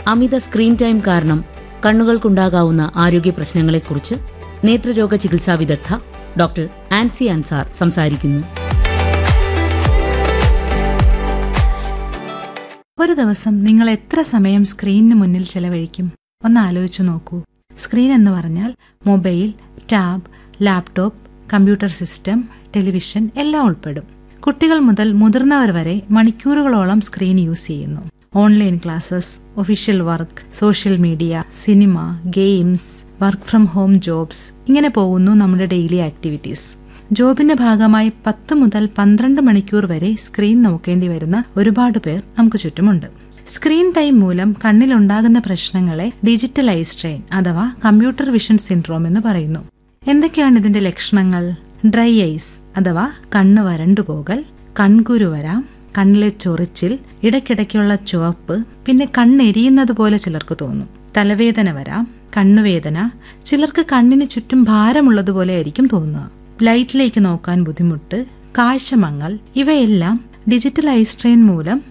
അമിത screen time കാരണം കണ്ണുകൾക്കുണ്ടാകാവുന്ന ആരോഗ്യ പ്രശ്നങ്ങളെക്കുറിച്ച് നേത്രരോഗ ചികിത്സാ വിദഗ്ധ ഡോക്ടർ ആൻസി അൻസാർ സംസാരിക്കുന്നു ഒരു ദിവസം നിങ്ങൾ എത്ര സമയം സ്ക്രീനിന് മുന്നിൽ ചെലവഴിക്കും ഒന്ന് ആലോചിച്ചു നോക്കൂ സ്ക്രീൻ എന്ന് പറഞ്ഞാൽ mobile tab laptop computer system television എല്ലാം ഉൾപ്പെടും കുട്ടികൾ മുതൽ മുതിർന്നവർ വരെ മണിക്കൂറുകളോളം സ്ക്രീൻ യൂസ് ചെയ്യുന്നു online classes official work social media cinema games work from home jobs ഇങ്ങനെ പോകുന്നു നമ്മുടെ ഡെയിലി ആക്ടിവിറ്റീസ് ജോബിന്റെ ഭാഗമായി പത്ത് മുതൽ പന്ത്രണ്ട് മണിക്കൂർ വരെ സ്ക്രീൻ നോക്കേണ്ടി വരുന്ന ഒരുപാട് പേർ നമുക്ക് ചുറ്റുമുണ്ട് സ്ക്രീൻ ടൈം മൂലം കണ്ണിലുണ്ടാകുന്ന പ്രശ്നങ്ങളെ ഡിജിറ്റൽ ഐ സ്ട്രെയിൻ അഥവാ കമ്പ്യൂട്ടർ വിഷൻ സിൻഡ്രോം എന്ന് പറയുന്നു എന്തൊക്കെയാണ് ഇതിന്റെ ലക്ഷണങ്ങൾ ഡ്രൈ ഐസ് അഥവാ കണ്ണ് വരണ്ടുപോകൽ കൺകുരു വരാം കണ്ണിലെ ചൊറിച്ചിൽ ഇടയ്ക്കിടയ്ക്കുള്ള ചുവപ്പ് പിന്നെ കണ്ണെരിയുന്നത് പോലെ ചിലർക്ക് തോന്നും തലവേദന വരാം കണ്ണുവേദന ചിലർക്ക് കണ്ണിന് ചുറ്റും ഭാരമുള്ളതുപോലെ ആയിരിക്കും തോന്നുക ലൈറ്റിലേക്ക് നോക്കാൻ ബുദ്ധിമുട്ട് കാഴ്ചമങ്ങൽ ഇവയെല്ലാം ഡിജിറ്റൽ ഐ സ്ട്രെയിൻ മൂലം